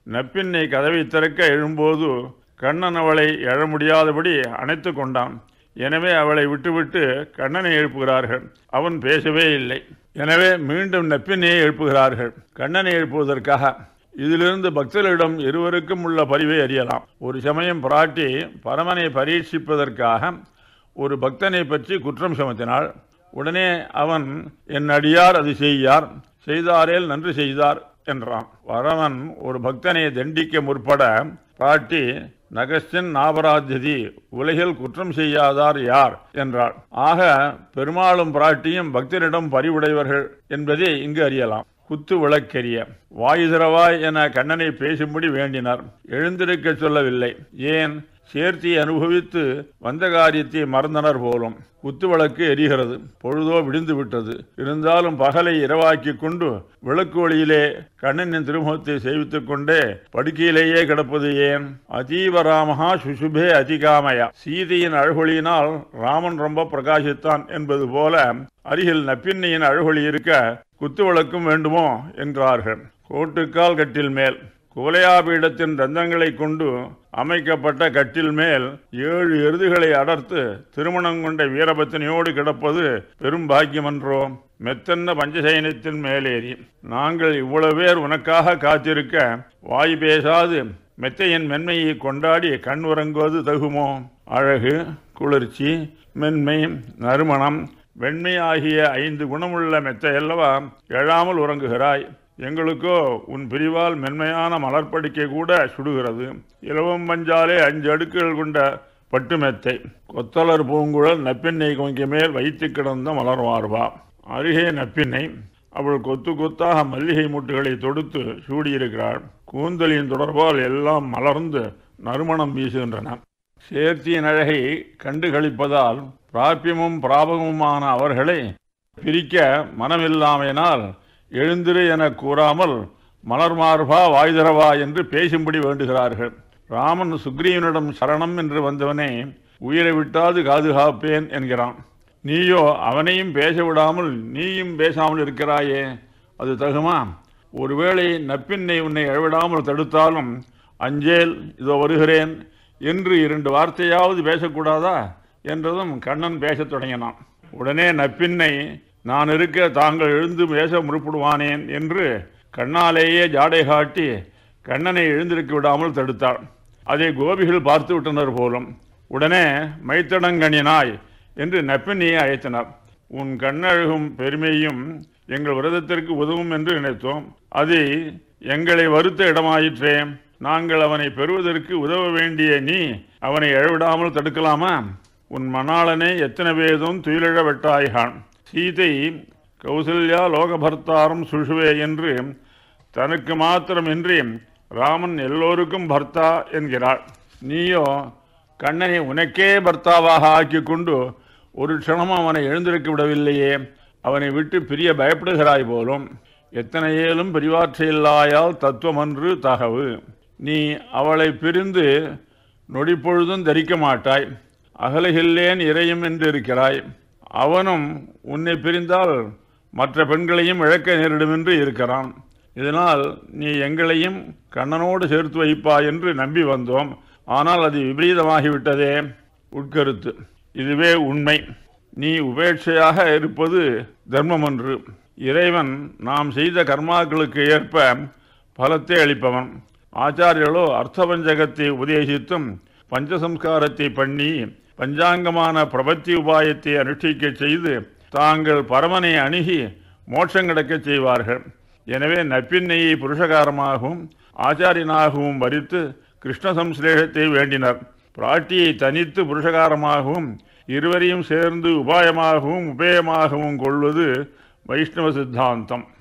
நப்பின்னை கதவை திறக்க எழும்போது கண்ணன் அவளை எழ முடியாதபடி அணைத்து கொண்டான் எனவே அவளை விட்டுவிட்டு கண்ணனை எழுப்புகிறார்கள் அவன் பேசவே இல்லை எனவே மீண்டும் நப்பினையை எழுப்புகிறார்கள் கண்ணனை எழுப்புவதற்காக இதிலிருந்து பக்தர்களிடம் இருவருக்கும் உள்ள பரிவை அறியலாம் ஒரு சமயம் பிராட்டி பரமனை பரீட்சிப்பதற்காக ஒரு பக்தனை பற்றி குற்றம் சுமத்தினாள் உடனே அவன் என் அடியார் அது செய்யார் செய்தாரேல் நன்று செய்தார் என்றான் வரவன் ஒரு பக்தனை தண்டிக்க முற்பட பாட்டி நகஸ்டின் நாபராஜதி உலகில் குற்றம் செய்யாதார் யார் என்றாள் ஆக பெருமாளும் பிராட்டியும் பக்தரிடம் பரிவுடையவர்கள் என்பதை இங்கு அறியலாம் குத்து விளக்கெரிய வாயு திறவாய் என கண்ணனை பேசும்படி வேண்டினார் எழுந்திருக்க சொல்லவில்லை ஏன் சேர்த்தியை அனுபவித்து வந்த காரியத்தை மறந்தனர் போலும் குத்து விளக்கு எரிகிறது பொழுதோ விடிந்து விட்டது இருந்தாலும் பகலை இரவாக்கிக் கொண்டு விளக்கு ஒளியிலே கண்ணனின் திருமுகத்தை சேவித்துக் கொண்டே படுக்கையிலேயே கிடப்பது ஏன் அதீவராமஹா சுசுபே அதிகாமயா சீதையின் அழகொழியினால் ராமன் ரொம்ப பிரகாசித்தான் என்பது போல அருகில் நப்பின்னையின் அழகொழி இருக்க குத்து விளக்கும் வேண்டுமோ என்றார்கள் கோட்டுக்கால் கட்டில் மேல் குவலையாபீடத்தின் தந்தங்களை கொண்டு அமைக்கப்பட்ட கட்டில் மேல் ஏழு எருதுகளை அடர்த்து திருமணம் கொண்ட வீரபத்தினியோடு கிடப்பது பெரும் பாக்கியமன்றோ மெத்தன்ன பஞ்சசயனத்தின் மேலேறி நாங்கள் இவ்வளவு பேர் உனக்காக காத்திருக்க வாய் பேசாது மெத்தையின் மென்மையை கொண்டாடி கண் உறங்குவது தகுமோ அழகு குளிர்ச்சி மென்மை நறுமணம் வெண்மை ஆகிய ஐந்து குணமுள்ள மெத்தையல்லவா எழாமல் உறங்குகிறாய் எங்களுக்கோ உன் பிரிவால் மென்மையான மலர்படிக்கை கூட சுடுகிறது இலவம் பஞ்சாலே அஞ்சு அடுக்குகள் கொண்ட பட்டு மெத்தை கொத்தலர் பூங்குழல் நப்பின்னை கொஞ்ச மேல் வைத்து கிடந்த மலர்வார்வா அருகே நப்பின்னை அவள் கொத்து கொத்தாக மல்லிகை மூட்டுகளை தொடுத்து சூடியிருக்கிறாள் கூந்தலின் தொடர்பால் எல்லாம் மலர்ந்து நறுமணம் வீசுகின்றன சேர்த்தியின் அழகை கண்டு களிப்பதால் பிராபியமும் பிராபகமுமான அவர்களை பிரிக்க மனமில்லாமையினால் எழுந்திரு என கூறாமல் மலர் மார்பா வாய்தரவா என்று பேசும்படி வேண்டுகிறார்கள் ராமன் சுக்ரீவனிடம் சரணம் என்று வந்தவனே உயிரை விட்டாது காதுகாப்பேன் என்கிறான் நீயோ அவனையும் பேச விடாமல் நீயும் பேசாமல் இருக்கிறாயே அது தகுமா ஒருவேளை நப்பின்னை உன்னை எழவிடாமல் தடுத்தாலும் அஞ்சேல் இதோ வருகிறேன் என்று இரண்டு வார்த்தையாவது பேசக்கூடாதா என்றதும் கண்ணன் பேசத் தொடங்கினான் உடனே நப்பின்னை நான் இருக்க தாங்கள் எழுந்து பேச முற்படுவானேன் என்று கண்ணாலேயே ஜாடை காட்டி கண்ணனை எழுந்திருக்க விடாமல் தடுத்தாள் அதை கோபிகள் பார்த்து விட்டனர் போலும் உடனே மைத்தடங்கணினாய் என்று நப்பின்னையை அழைத்தனர் உன் கண்ணழகும் பெருமையும் எங்கள் விரதத்திற்கு உதவும் என்று நினைத்தோம் அது எங்களை வருத்த இடமாயிற்றே நாங்கள் அவனை பெறுவதற்கு உதவ வேண்டிய நீ அவனை எழவிடாமல் தடுக்கலாமா உன் மணாளனை எத்தனை பேதும் துயிலிழ வெட்டாய்கான் சீதை கௌசல்யா லோகபர்த்தாரம் சுஷுவே என்று தனக்கு மாத்திரமின்றி ராமன் எல்லோருக்கும் பர்த்தா என்கிறாள் நீயோ கண்ணனை உனக்கே பர்த்தாவாக ஆக்கி கொண்டு ஒரு க்ஷணமும் அவனை எழுந்திருக்க விடவில்லையே அவனை விட்டு பிரிய பயப்படுகிறாய் போலும் எத்தனை ஏலும் பிரிவாற்றையில்லாயால் தத்துவமன்று தகவு நீ அவளை பிரிந்து நொடிப்பொழுதும் தரிக்க மாட்டாய் அகலகில்லேன் இறையும் என்று இருக்கிறாய் அவனும் உன்னை பிரிந்தால் மற்ற பெண்களையும் இழக்க நேரிடும் என்று இருக்கிறான் இதனால் நீ எங்களையும் கண்ணனோடு சேர்த்து வைப்பாய் என்று நம்பி வந்தோம் ஆனால் அது விபரீதமாகிவிட்டதே உட்கருத்து இதுவே உண்மை நீ உபேட்சையாக இருப்பது தர்மமன்று இறைவன் நாம் செய்த கர்மாக்களுக்கு ஏற்ப பலத்தை அளிப்பவன் ஆச்சாரியர்களோ அர்த்தபஞ்சகத்தை உபதேசித்தும் பஞ்சசம்ஸ்காரத்தை பண்ணி பஞ்சாங்கமான பிரபத்தி உபாயத்தை அனுஷ்டிக்க செய்து தாங்கள் பரமனை அணுகி மோட்சம் கிடக்கச் செய்வார்கள் எனவே நப்பின்னையை புருஷகாரமாகவும் ஆச்சாரியனாகவும் வரித்து கிருஷ்ண சம்ஸ்லேஷத்தை வேண்டினர் பிராட்டியை தனித்து புருஷகாரமாகவும் இருவரையும் சேர்ந்து உபாயமாகவும் உபேயமாகவும் கொள்வது வைஷ்ணவ சித்தாந்தம்